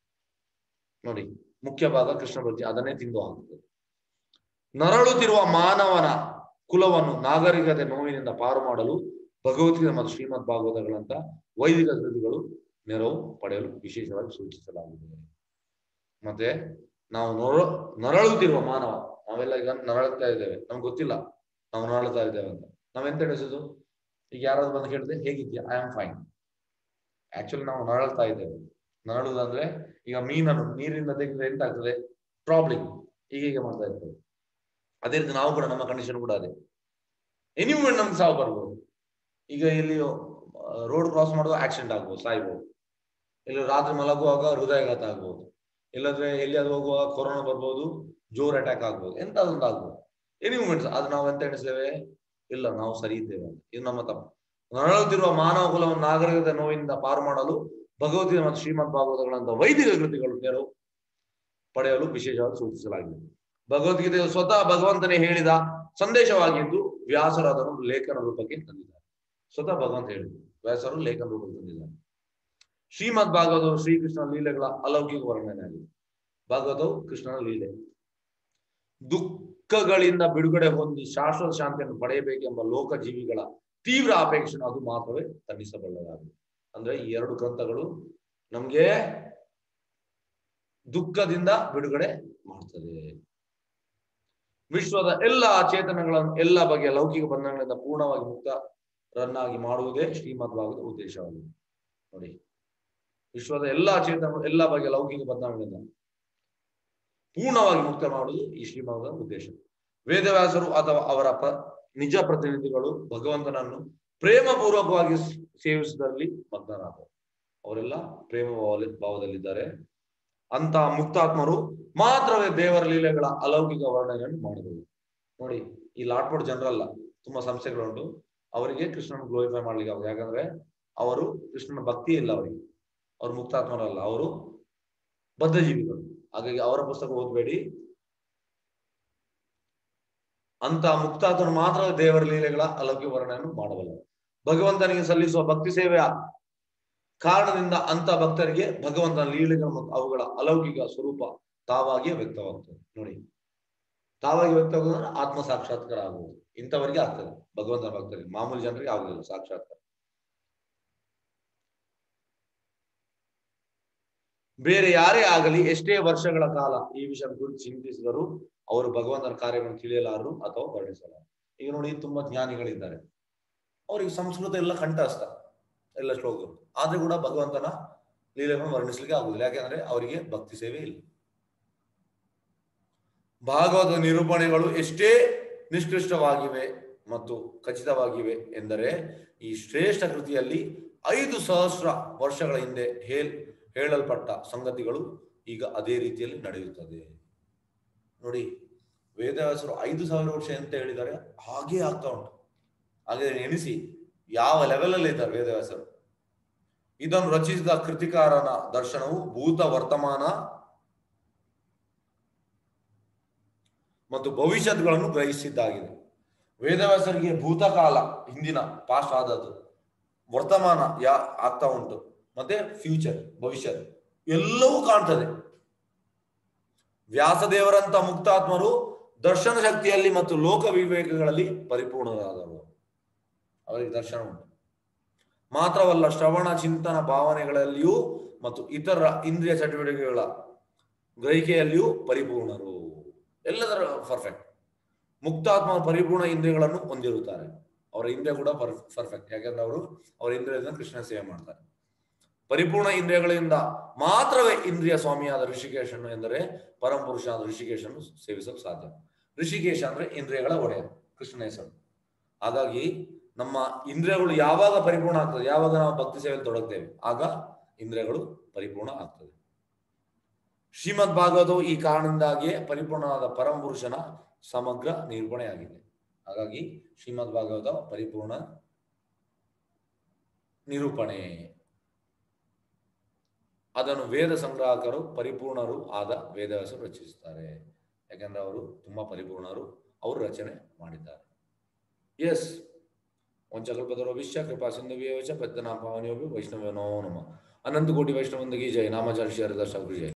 Speaker 1: ನೋಡಿ ಮುಖ್ಯ ಭಾಗ ಕೃಷ್ಣ ಭಕ್ತಿ ಅದನ್ನೇ ತಿಂದು ಹಾಕುತ್ತದೆ ನರಳುತ್ತಿರುವ ಮಾನವನ ಕುಲವನ್ನು ನಾಗರಿಕತೆ ನೋವಿನಿಂದ ಪಾರು ಮಾಡಲು ಭಗವದ್ಗೀತೆ ಮತ್ತು ಶ್ರೀಮದ್ ಭಾಗವತಗಳಂತ ವೈದಿಕ ಕೃತಿಗಳು ನೆರವು ಪಡೆಯಲು ವಿಶೇಷವಾಗಿ ಸೂಚಿಸಲಾಗಿದೆ ಮತ್ತೆ ನಾವು ನೊರ ನರಳುತ್ತಿರುವ ಮಾನವ ನಾವೆಲ್ಲ ಈಗ ನರಳುತ್ತಾ ಇದ್ದೇವೆ ನಮ್ಗೆ ಗೊತ್ತಿಲ್ಲ ನಾವು ನರಳುತ್ತಾ ಇದ್ದೇವೆ ಅಂತ ನಾವೆಂತ ಎಣಿಸೋದು ಈಗ ಯಾರಾದ್ರೂ ಬಂದು ಹೇಳಿದ್ರೆ ಹೇಗಿದ್ಯಾ ಐ ಆಮ್ ಫೈನ್ ಆಕ್ಚುಲಿ ನಾವು ನರಳ್ತಾ ಇದ್ದೇವೆ ನರಳುದಂದ್ರೆ ಈಗ ಮೀನನ್ನು ನೀರಿನಿಂದ ತೆಗೆದ್ರೆ ಎಂತ ಆಗ್ತದೆ ಪ್ರಾಬ್ಲಮ್ ಹೀಗೆ ಹೀಗೆ ಮಾಡ್ತಾ ಇರ್ತದೆ ಅದೇ ರೀತಿ ನಾವು ಕೂಡ ನಮ್ಮ ಕಂಡೀಷನ್ ಕೂಡ ಅದೇ ಎನಿ ಮೂಮೆಂಟ್ ನಮ್ಗೆ ಸಾವು ಬರ್ಬೋದು ಈಗ ಇಲ್ಲಿ ರೋಡ್ ಕ್ರಾಸ್ ಮಾಡುವಾಗ ಆಕ್ಸಿಡೆಂಟ್ ಆಗ್ಬೋದು ಸಾಯ್ಬೋದು ಇಲ್ಲಿ ರಾತ್ರಿ ಮಲಗುವಾಗ ಹೃದಯಾಘಾತ ಆಗ್ಬೋದು ಇಲ್ಲಂದ್ರೆ ಎಲ್ಲಿಯಾದ್ರೂ ಹೋಗುವಾಗ ಕೊರೋನಾ ಬರ್ಬೋದು ಜೋರ್ ಅಟ್ಯಾಕ್ ಆಗ್ಬೋದು ಎಂತಾದೊಂದು ಆಗ್ಬೋದು ಎನಿ ಮೂಮೆಂಟ್ಸ್ ಅದು ನಾವು ಎಂತ ಎಣಿಸ್ತೇವೆ ಇಲ್ಲ ನಾವು ಸರಿ ಇದ್ದೇವೆ ಅಂತ ಇದು ನಮ್ಮ ತಪ್ಪು ನರಳುತ್ತಿರುವ ಮಾನವ ಕುಲವನ್ನು ನಾಗರಿಕತೆ ನೋವಿನಿಂದ ಪಾರು ಮಾಡಲು ಭಗವದ್ಗೀತೆ ಮತ್ತು ಶ್ರೀಮದ್ ಭಾಗವತಗಳಂತ ವೈದಿಕ ಕೃತಿಗಳು ನೆರವು ಪಡೆಯಲು ವಿಶೇಷವಾಗಿ ಸೂಚಿಸಲಾಗಿದೆ ಭಗವದ್ಗೀತೆಯು ಸ್ವತಃ ಭಗವಂತನೇ ಹೇಳಿದ ಸಂದೇಶವಾಗಿದ್ದು ವ್ಯಾಸರು ಅದನ್ನು ಲೇಖನ ರೂಪಕ್ಕೆ ತಂದಿದ್ದಾರೆ ಸ್ವತಃ ಭಗವಂತ ಹೇಳಿದ್ರು ವ್ಯಾಸರು ಲೇಖನ ರೂಪಕ್ಕೆ ತಂದಿದ್ದಾರೆ ಶ್ರೀಮದ್ ಭಾಗವತವು ಶ್ರೀಕೃಷ್ಣ ಲೀಲೆಗಳ ಅಲೌಕಿಕ ವರ್ಣನೆಯಾಗಿದೆ ಭಾಗವತವು ಕೃಷ್ಣನ ಲೀಲೆ ದುಃಖಗಳಿಂದ ಬಿಡುಗಡೆ ಹೊಂದಿ ಶಾಶ್ವತ ಶಾಂತಿಯನ್ನು ಪಡೆಯಬೇಕೆಂಬ ಲೋಕ ಜೀವಿಗಳ ತೀವ್ರ ಅಪೇಕ್ಷೆಯನ್ನು ಅದು ಮಾತ್ರವೇ ತನ್ನಿಸಬಲ್ಲದಾಗಿದೆ ಅಂದ್ರೆ ಈ ಎರಡು ಗ್ರಂಥಗಳು ನಮ್ಗೆ ದುಃಖದಿಂದ ಬಿಡುಗಡೆ ಮಾಡ್ತದೆ ವಿಶ್ವದ ಎಲ್ಲ ಚೇತನಗಳನ್ನು ಎಲ್ಲ ಬಗೆಯ ಲೌಕಿಕ ಬಂಧನಗಳಿಂದ ಪೂರ್ಣವಾಗಿ ಮುಕ್ತರನ್ನಾಗಿ ಮಾಡುವುದೇ ಶ್ರೀಮದ್ ಭಾಗದ ಉದ್ದೇಶವಾಗಿದೆ ನೋಡಿ ವಿಶ್ವದ ಎಲ್ಲಾ ಚೇತನಗಳು ಎಲ್ಲ ಬಗೆಯ ಲೌಕಿಕ ಬಂಧನಗಳಿಂದ ಪೂರ್ಣವಾಗಿ ಮುಕ್ತ ಮಾಡುವುದು ಈ ಶ್ರೀಮದ ಉದ್ದೇಶ ವೇದವ್ಯಾಸರು ಅಥವಾ ಅವರ ಪ್ರ ನಿಜ ಪ್ರತಿನಿಧಿಗಳು ಭಗವಂತನನ್ನು ಪ್ರೇಮ ಪೂರ್ವಕವಾಗಿ ಸೇವಿಸುವುದರಲ್ಲಿ ಮಗ್ನರಾದರು ಅವರೆಲ್ಲ ಪ್ರೇಮ ಭಾವದಲ್ಲಿ ಭಾವದಲ್ಲಿದ್ದಾರೆ ಅಂತ ಮುಕ್ತಾತ್ಮರು ಮಾತ್ರವೇ ದೇವರ ಲೀಲೆಗಳ ಅಲೌಕಿಕ ವರ್ಣನೆಯನ್ನು ಮಾಡಬಹುದು ನೋಡಿ ಈ ಲಾಟ್ಪೋರ್ಟ್ ಜನರಲ್ಲ ತುಂಬಾ ಸಂಸ್ಥೆಗಳುಂಟು ಅವರಿಗೆ ಕೃಷ್ಣನ ಗ್ಲೋರಿಫೈ ಮಾಡ್ಲಿಕ್ಕೆ ಆಗುತ್ತೆ ಯಾಕಂದ್ರೆ ಅವರು ಕೃಷ್ಣನ ಭಕ್ತಿ ಇಲ್ಲ ಅವರಿಗೆ ಅವ್ರು ಮುಕ್ತಾತ್ಮರಲ್ಲ ಅವರು ಬದ್ಧಜೀವಿಗಳು ಹಾಗಾಗಿ ಅವರ ಪುಸ್ತಕ ಓದಬೇಡಿ ಅಂತ ಮುಕ್ತಾತ್ಮರು ಮಾತ್ರ ದೇವರ ಲೀಲೆಗಳ ಅಲೌಕಿಕ ವರ್ಣನೆಯನ್ನು ಮಾಡಬಲ್ಲ ಭಗವಂತನಿಗೆ ಸಲ್ಲಿಸುವ ಭಕ್ತಿ ಸೇವೆಯ ಕಾರಣದಿಂದ ಅಂತ ಭಕ್ತರಿಗೆ ಭಗವಂತನ ಲೀಲೆಗಳು ಮತ್ತು ಅವುಗಳ ಅಲೌಕಿಕ ಸ್ವರೂಪ ತಾವಾಗಿಯೇ ವ್ಯಕ್ತವಾಗ್ತದೆ ನೋಡಿ ತಾವಾಗಿ ವ್ಯಕ್ತವಾಗುವುದಂದ್ರೆ ಆತ್ಮ ಸಾಕ್ಷಾತ್ಕಾರ ಆಗುವುದು ಇಂಥವರಿಗೆ ಆಗ್ತದೆ ಭಗವಂತನ ಭಕ್ತರಿಗೆ ಮಾಮೂಲಿ ಜನರಿಗೆ ಆಗುದಿಲ್ಲ ಸಾಕ್ಷಾತ್ಕಾರ ಬೇರೆ ಯಾರೇ ಆಗಲಿ ಎಷ್ಟೇ ವರ್ಷಗಳ ಕಾಲ ಈ ವಿಷಯ ಕುರಿತು ಚಿಂತಿಸಿದರೂ ಅವರು ಭಗವಂತನ ಕಾರ್ಯಗಳನ್ನು ತಿಳಿಯಲಾರರು ಅಥವಾ ವರ್ಣಿಸಲಾರರು ಈಗ ನೋಡಿ ತುಂಬಾ ಜ್ಞಾನಿಗಳಿದ್ದಾರೆ ಅವರಿಗೆ ಸಂಸ್ಕೃತ ಎಲ್ಲ ಕಂಠಸ್ಥ ಎಲ್ಲ ಶ್ಲೋಕ ಆದ್ರೆ ಕೂಡ ಭಗವಂತನ ಲೀಲೆಗಳನ್ನು ವರ್ಣಿಸ್ಲಿಕ್ಕೆ ಆಗುದಿಲ್ಲ ಯಾಕೆಂದ್ರೆ ಅವರಿಗೆ ಭಕ್ತಿ ಸೇವೆ ಇಲ್ಲ ಭಾಗವತ ನಿರೂಪಣೆಗಳು ಎಷ್ಟೇ ನಿಷ್ಕೃಷ್ಟವಾಗಿವೆ ಮತ್ತು ಖಚಿತವಾಗಿವೆ ಎಂದರೆ ಈ ಶ್ರೇಷ್ಠ ಕೃತಿಯಲ್ಲಿ ಐದು ಸಹಸ್ರ ವರ್ಷಗಳ ಹಿಂದೆ ಹೇಲ್ ಹೇಳಲ್ಪಟ್ಟ ಸಂಗತಿಗಳು ಈಗ ಅದೇ ರೀತಿಯಲ್ಲಿ ನಡೆಯುತ್ತದೆ ನೋಡಿ ವೇದವ್ಯಾಸರು ಐದು ಸಾವಿರ ವರ್ಷ ಅಂತ ಹೇಳಿದ್ದಾರೆ ಹಾಗೆ ಆಗ್ತಾ ಉಂಟು ಹಾಗೆ ಎಣಿಸಿ ಯಾವ ಲೆವೆಲ್ ಅಲ್ಲಿ ಇದ್ದಾರೆ ವೇದವ್ಯಾಸರು ಇದನ್ನು ರಚಿಸಿದ ಕೃತಿಕಾರನ ದರ್ಶನವು ಭೂತ ವರ್ತಮಾನ ಮತ್ತು ಭವಿಷ್ಯತ್ಗಳನ್ನು ಗ್ರಹಿಸಿದ್ದಾಗಿದೆ ವೇದವ್ಯಾಸರಿಗೆ ಭೂತಕಾಲ ಹಿಂದಿನ ಪಾಸ್ಟ್ ಆದದ್ದು ವರ್ತಮಾನ ಯಾ ಆಗ್ತಾ ಉಂಟು ಮತ್ತೆ ಫ್ಯೂಚರ್ ಭವಿಷ್ಯ ಎಲ್ಲವೂ ಕಾಣ್ತದೆ ವ್ಯಾಸದೇವರಂತ ಮುಕ್ತಾತ್ಮರು ದರ್ಶನ ಶಕ್ತಿಯಲ್ಲಿ ಮತ್ತು ಲೋಕ ವಿವೇಕಗಳಲ್ಲಿ ಪರಿಪೂರ್ಣರಾದವರು ಅವರಿಗೆ ದರ್ಶನ ಉಂಟು ಮಾತ್ರವಲ್ಲ ಶ್ರವಣ ಚಿಂತನ ಭಾವನೆಗಳಲ್ಲಿಯೂ ಮತ್ತು ಇತರ ಇಂದ್ರಿಯ ಚಟುವಟಿಕೆಗಳ ಗ್ರಹಿಕೆಯಲ್ಲಿಯೂ ಪರಿಪೂರ್ಣರು ಎಲ್ಲದರ ಪರ್ಫೆಕ್ಟ್ ಮುಕ್ತಾತ್ಮ ಪರಿಪೂರ್ಣ ಇಂದ್ರಿಯಗಳನ್ನು ಹೊಂದಿರುತ್ತಾರೆ ಅವರ ಇಂದ್ರಿಯ ಕೂಡ ಪರ್ಫೆಕ್ಟ್ ಯಾಕಂದ್ರೆ ಅವರು ಅವರ ಇಂದ್ರಿಯದಿಂದ ಕೃಷ್ಣ ಸೇವೆ ಮಾಡ್ತಾರೆ ಪರಿಪೂರ್ಣ ಇಂದ್ರಿಯಗಳಿಂದ ಮಾತ್ರವೇ ಇಂದ್ರಿಯ ಸ್ವಾಮಿಯಾದ ಋಷಿಕೇಶನು ಎಂದರೆ ಪರಮಪುರುಷನಾದ ಋಷಿಕೇಶನ್ನು ಸೇವಿಸಲು ಸಾಧ್ಯ ಋಷಿಕೇಶ ಅಂದ್ರೆ ಇಂದ್ರಿಯಗಳ ಒಡೆಯ ಕೃಷ್ಣನ ಹೆಸರು ಹಾಗಾಗಿ ನಮ್ಮ ಇಂದ್ರಿಯಗಳು ಯಾವಾಗ ಪರಿಪೂರ್ಣ ಆಗ್ತದೆ ಯಾವಾಗ ನಾವು ಭಕ್ತಿ ಸೇವೆಯಲ್ಲಿ ತೊಡಗ್ತೇವೆ ಆಗ ಇಂದ್ರಿಯಗಳು ಪರಿಪೂರ್ಣ ಆಗ್ತದೆ ಶ್ರೀಮದ್ ಭಾಗವತವು ಈ ಕಾರಣದಿಂದಾಗಿಯೇ ಪರಿಪೂರ್ಣವಾದ ಪರಮಪುರುಷನ ಸಮಗ್ರ ನಿರೂಪಣೆಯಾಗಿದೆ ಹಾಗಾಗಿ ಶ್ರೀಮದ್ ಭಾಗವತ ಪರಿಪೂರ್ಣ ನಿರೂಪಣೆ ಅದನ್ನು ವೇದ ಸಂಗ್ರಾಹಕರು ಪರಿಪೂರ್ಣರು ಆದ ವೇದವ್ಯಾಸರು ರಚಿಸುತ್ತಾರೆ ಯಾಕಂದ್ರೆ ಅವರು ತುಂಬಾ ಪರಿಪೂರ್ಣರು ಅವರು ರಚನೆ ಮಾಡಿದ್ದಾರೆ ಎಸ್ ವಂಚಕಲ್ಪದರೋಭಿಶ್ಯ ಕೃಪಾ ಸಿಂಧುವ್ಯವಚ ಪದ್ಮನಾಭಾವನಿಯೋಪಿ ವೈಷ್ಣವನೋ ನಮ ಅನಂತ ಕೋಟಿ ವೈಷ್ಣವಂದಗಿ ಜಯ ನಾಮಾಚಾರ್ಯ ಹರಿದಾಸ ಜಯ